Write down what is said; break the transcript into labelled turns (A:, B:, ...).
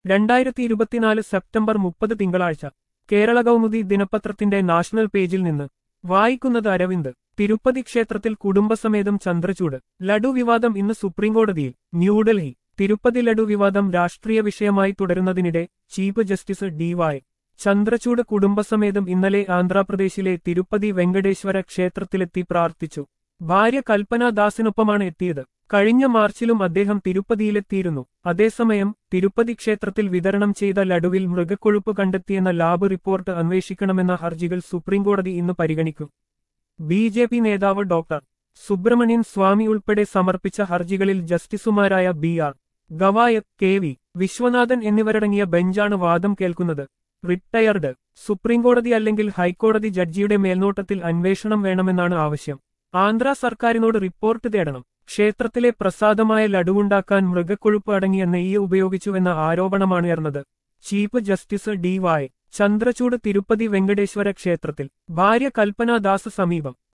A: രണ്ടായിരത്തി ഇരുപത്തിനാല് സെപ്റ്റംബർ മുപ്പത് തിങ്കളാഴ്ച കേരള കൗമുദി ദിനപത്രത്തിന്റെ നാഷണൽ പേജിൽ നിന്ന് വായിക്കുന്നത് അരവിന്ദ് തിരുപ്പതി ക്ഷേത്രത്തിൽ കുടുംബസമേതം ചന്ദ്രചൂട് ലഡു വിവാദം ഇന്ന് സുപ്രീംകോടതിയിൽ ന്യൂഡൽഹി തിരുപ്പതി ലഡു വിവാദം രാഷ്ട്രീയ വിഷയമായി തുടരുന്നതിനിടെ chief justice D Y Chandrachud കുടുംബസമേതം ഇന്നലെ ആന്ധ്രാപ്രദേശിലെ തിരുപ്പതി വെങ്കടേശ്വര ക്ഷേത്രത്തിലെത്തി പ്രാർത്ഥിച്ചു ഭാര്യ കൽപ്പന ദാസിനൊപ്പമാണ് എത്തിയത് കഴിഞ്ഞ മാർച്ചിലും അദ്ദേഹം തിരുപ്പതിയിലെത്തിയിരുന്നു അതേസമയം തിരുപ്പതി ക്ഷേത്രത്തിൽ വിതരണം ചെയ്ത ലഡുവിൽ മൃഗക്കൊഴുപ്പ് കണ്ടെത്തിയെന്ന ലാബ് റിപ്പോർട്ട് അന്വേഷിക്കണമെന്ന ഹർജികൾ സുപ്രീംകോടതി ഇന്ന് പരിഗണിക്കും ബി ജെ പി നേതാവ് ഡോക്ടർ സുബ്രഹ്മണ്യൻ സ്വാമി ഉൾപ്പെടെ സമർപ്പിച്ച ഹർജികളിൽ ജസ്റ്റിസുമാരായ ബി ആർ ഗവായത്ത് കെ വി വിശ്വനാഥൻ എന്നിവരടങ്ങിയ ബെഞ്ചാണ് വാദം കേൾക്കുന്നത് റിട്ടയർഡ് സുപ്രീംകോടതി അല്ലെങ്കിൽ ഹൈക്കോടതി ജഡ്ജിയുടെ മേൽനോട്ടത്തിൽ അന്വേഷണം വേണമെന്നാണ് ആവശ്യം ആന്ധ്ര സർക്കാരിനോട് റിപ്പോർട്ട് തേടണം ക്ഷേത്രത്തിലെ പ്രസാദമായ ലഡുവുണ്ടാക്കാൻ മൃഗക്കൊഴുപ്പ് അടങ്ങിയ നെയ്യ് ഉപയോഗിച്ചുവെന്ന ആരോപണമാണ് ഉയർന്നത് ചീഫ് ജസ്റ്റിസ് ഡി വായ് ചന്ദ്രചൂഡ് തിരുപ്പതി വെങ്കടേശ്വര ക്ഷേത്രത്തിൽ ഭാര്യ കൽപ്പന ദാസ് സമീപം